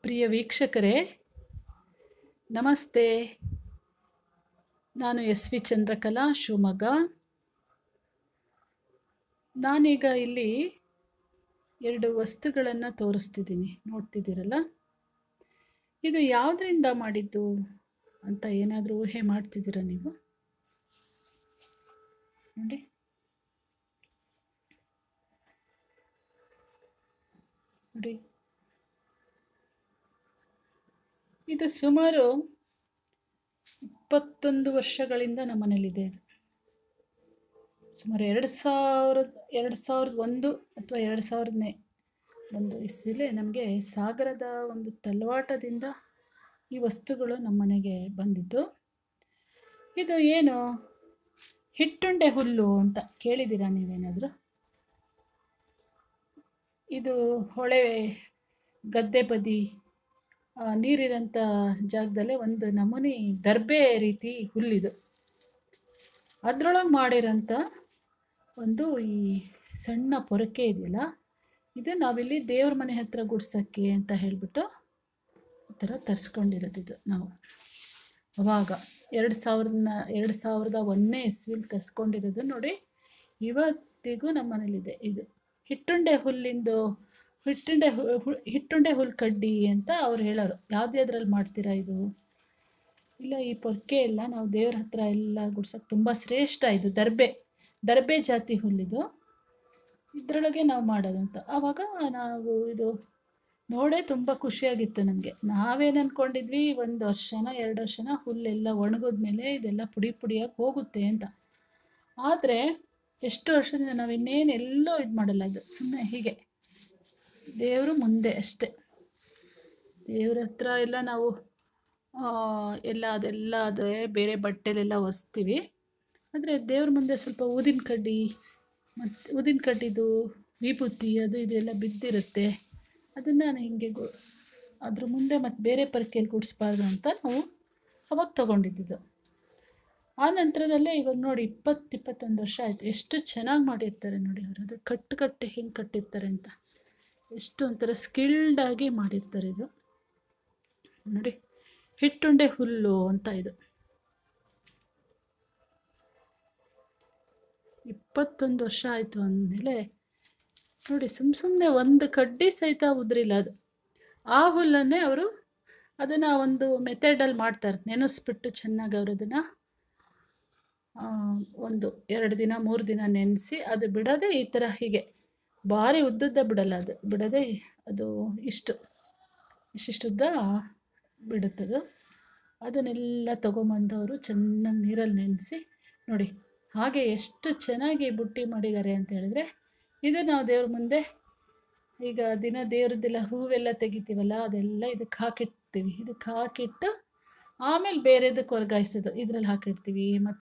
ಪ್ರಿಯ ವೀಕ್ಷಕರೇ ನಮಸ್ತೆ ನಾನು ಎಸ್ ವಿ ಚಂದ್ರಕಲಾ ಶಿವಮೊಗ್ಗ ನಾನೀಗ ಇಲ್ಲಿ ಎರಡು ವಸ್ತುಗಳನ್ನು ತೋರಿಸ್ತಿದ್ದೀನಿ ನೋಡ್ತಿದ್ದೀರಲ್ಲ ಇದು ಯಾವುದರಿಂದ ಮಾಡಿದ್ದು ಅಂತ ಏನಾದರೂ ಊಹೆ ಮಾಡ್ತಿದ್ದೀರಾ ನೀವು ನೋಡಿ ನೋಡಿ ಇದು ಸುಮಾರು ಇಪ್ಪತ್ತೊಂದು ವರ್ಷಗಳಿಂದ ನಮ್ಮ ಮನೇಲಿದೆ ಇದು ಸುಮಾರು ಎರಡು ಸಾವಿರದ ಎರಡು ಸಾವಿರದ ಒಂದು ಅಥವಾ ಎರಡು ಸಾವಿರದನೇ ಒಂದು ಇಸ್ವಿಲೇ ನಮಗೆ ಸಾಗರದ ಒಂದು ತಲವಾಟದಿಂದ ಈ ವಸ್ತುಗಳು ನಮ್ಮ ಮನೆಗೆ ಬಂದಿದ್ದು ಇದು ಏನು ಹಿಟ್ಟುಂಡೆ ಹುಲ್ಲು ಅಂತ ಕೇಳಿದ್ದೀರಾ ನೀವೇನಾದರೂ ಇದು ಹೊಳೆ ಗದ್ದೆ ಬದಿ ಆ, ನೀರಿರೋಂಥ ಜಾಗದಲ್ಲೇ ಒಂದು ನಮೂನಿ ದರ್ಬೆ ರೀತಿ ಹುಲ್ಲಿದು ಅದರೊಳಗೆ ಮಾಡಿರೋಂಥ ಒಂದು ಈ ಸಣ್ಣ ಪೊರಕೆ ಇದೆಯಲ್ಲ ಇದು ನಾವಿಲ್ಲಿ ದೇವ್ರ ಮನೆ ಹತ್ರ ಗುಡ್ಸೋಕ್ಕೆ ಅಂತ ಹೇಳಿಬಿಟ್ಟು ಈ ಥರ ತರಿಸ್ಕೊಂಡಿರೋದು ಇದು ನಾವು ಅವಾಗ ಎರಡು ಸಾವಿರದ ಎರಡು ಸಾವಿರದ ಒಂದನೇ ಇಸ್ವಿಲಿ ತರಿಸ್ಕೊಂಡಿರೋದು ನೋಡಿ ಇವತ್ತಿಗೂ ನಮ್ಮ ಮನೇಲಿದೆ ಇದು ಹಿಟ್ಟುಂಡೆ ಹುಲ್ಲಿಂದು ಹಿಟ್ಟುಂಡೆ ಹು ಹು- ಹಿಟ್ಟುಂಡೆ ಹುಲ್ ಕಡ್ಡಿ ಅಂತ ಅವ್ರು ಹೇಳೋರು ಯಾವುದ್ಯಾವ್ದ್ರಲ್ಲಿ ಮಾಡ್ತೀರಾ ಇದು ಇಲ್ಲ ಈ ಪೊರ್ಕೆ ಎಲ್ಲ ನಾವು ದೇವ್ರ ಹತ್ರ ಎಲ್ಲ ಗುಡ್ಸೋಕ್ಕೆ ತುಂಬ ಶ್ರೇಷ್ಠ ಇದು ದರ್ಬೆ ದರ್ಬೆ ಜಾತಿ ಹುಲ್ಲಿದು ಇದರೊಳಗೆ ನಾವು ಮಾಡೋದು ಅಂತ ಆವಾಗ ನಾವು ಇದು ನೋಡೇ ತುಂಬ ಖುಷಿಯಾಗಿತ್ತು ನಮಗೆ ನಾವೇನು ಅಂದ್ಕೊಂಡಿದ್ವಿ ಒಂದು ವರ್ಷನ ಎರಡು ವರ್ಷನ ಹುಲ್ಲೆಲ್ಲ ಒಣಗಿದ್ಮೇಲೆ ಇದೆಲ್ಲ ಪುಡಿ ಪುಡಿಯಾಗಿ ಹೋಗುತ್ತೆ ಅಂತ ಆದರೆ ಎಷ್ಟು ವರ್ಷದಿಂದ ನಾವು ಇನ್ನೇನು ಎಲ್ಲೋ ಇದು ಮಾಡಲ್ಲ ಇದು ಸುಮ್ಮನೆ ಹೀಗೆ ದೇವರು ಮುಂದೆ ಅಷ್ಟೆ ದೇವ್ರ ಹತ್ರ ಎಲ್ಲ ನಾವು ಆ, ಎಲ್ಲ ಅದೆಲ್ಲ ಅದೇ ಬೇರೆ ಬಟ್ಟೆಲೆಲ್ಲ ಒರೆಸ್ತೀವಿ ಆದರೆ ದೇವ್ರ ಮುಂದೆ ಸ್ವಲ್ಪ ಊದಿನ ಕಡ್ಡಿ ಮತ್ತು ಊದಿನ ಕಡ್ಡಿದು ವಿಭೂತಿ ಅದು ಇದೆಲ್ಲ ಬಿದ್ದಿರುತ್ತೆ ಅದನ್ನು ನಾನು ಹಿಂಗೆ ಗು ಅದ್ರ ಮುಂದೆ ಮತ್ತು ಬೇರೆ ಪರ್ಕೆಯಲ್ಲಿ ಗುಡಿಸ್ಬಾರ್ದು ಅಂತ ನಾವು ಅವಾಗ ತೊಗೊಂಡಿದ್ದು ಆ ನಂತರದಲ್ಲೇ ಇವಾಗ ನೋಡಿ ಇಪ್ಪತ್ತು ಇಪ್ಪತ್ತೊಂದು ವರ್ಷ ಆಯಿತು ಎಷ್ಟು ಚೆನ್ನಾಗಿ ಮಾಡಿರ್ತಾರೆ ನೋಡಿ ಅವರು ಅದು ಕಟ್ಟು ಕಟ್ಟು ಹೆಂಗೆ ಕಟ್ಟಿರ್ತಾರೆ ಅಂತ ಎಷ್ಟು ಒಂಥರ ಸ್ಕಿಲ್ಡಾಗಿ ಮಾಡಿರ್ತಾರೆ ಇದು ನೋಡಿ ಹಿಟ್ಟುಂಡೆ ಹುಲ್ಲು ಅಂತ ಇದು ಇಪ್ಪತ್ತೊಂದು ವರ್ಷ ಆಯಿತು ಅಂದಮೇಲೆ ನೋಡಿ ಸುಮ್ಮ ಸುಮ್ಮನೆ ಒಂದು ಕಡ್ಡಿ ಸಹಿತ ಉದ್ರಿಲ್ಲ ಅದು ಆ ಹುಲ್ಲನ್ನೇ ಅವರು ಅದನ್ನು ಒಂದು ಮೆಥಡಲ್ಲಿ ಮಾಡ್ತಾರೆ ನೆನೆಸ್ಬಿಟ್ಟು ಚೆನ್ನಾಗಿ ಅವರು ಅದನ್ನು ಒಂದು ಎರಡು ದಿನ ಮೂರು ದಿನ ನೆನೆಸಿ ಅದು ಬಿಡೋದೇ ಈ ಥರ ಹೀಗೆ ಭಾರಿ ಉದ್ದುದ್ದ ಬಿಡಲ್ಲ ಅದು ಬಿಡೋದೇ ಅದು ಇಷ್ಟು ಇಷ್ಟಿಷ್ಟುದ್ದ ಬಿಡುತ್ತದು ಅದನ್ನೆಲ್ಲ ತೊಗೊಂಬಂದವರು ಚೆನ್ನಾಗಿ ನೀರಲ್ಲಿ ನೆನೆಸಿ ನೋಡಿ ಹಾಗೆ ಎಷ್ಟು ಚೆನ್ನಾಗಿ ಬುಟ್ಟಿ ಮಾಡಿದ್ದಾರೆ ಅಂತ ಹೇಳಿದ್ರೆ ಇದು ನಾವು ದೇವ್ರ ಮುಂದೆ ಈಗ ದಿನ ದೇವ್ರದ್ದೆಲ್ಲ ಹೂವೆಲ್ಲ ತೆಗಿತೀವಲ್ಲ ಅದೆಲ್ಲ ಇದಕ್ಕೆ ಹಾಕಿಡ್ತೀವಿ ಇದಕ್ಕೆ ಹಾಕಿಟ್ಟು ಆಮೇಲೆ ಬೇರೆದಕ್ಕೆ ವರ್ಗಾಯಿಸೋದು ಇದರಲ್ಲಿ ಹಾಕಿಡ್ತೀವಿ ಮತ್ತು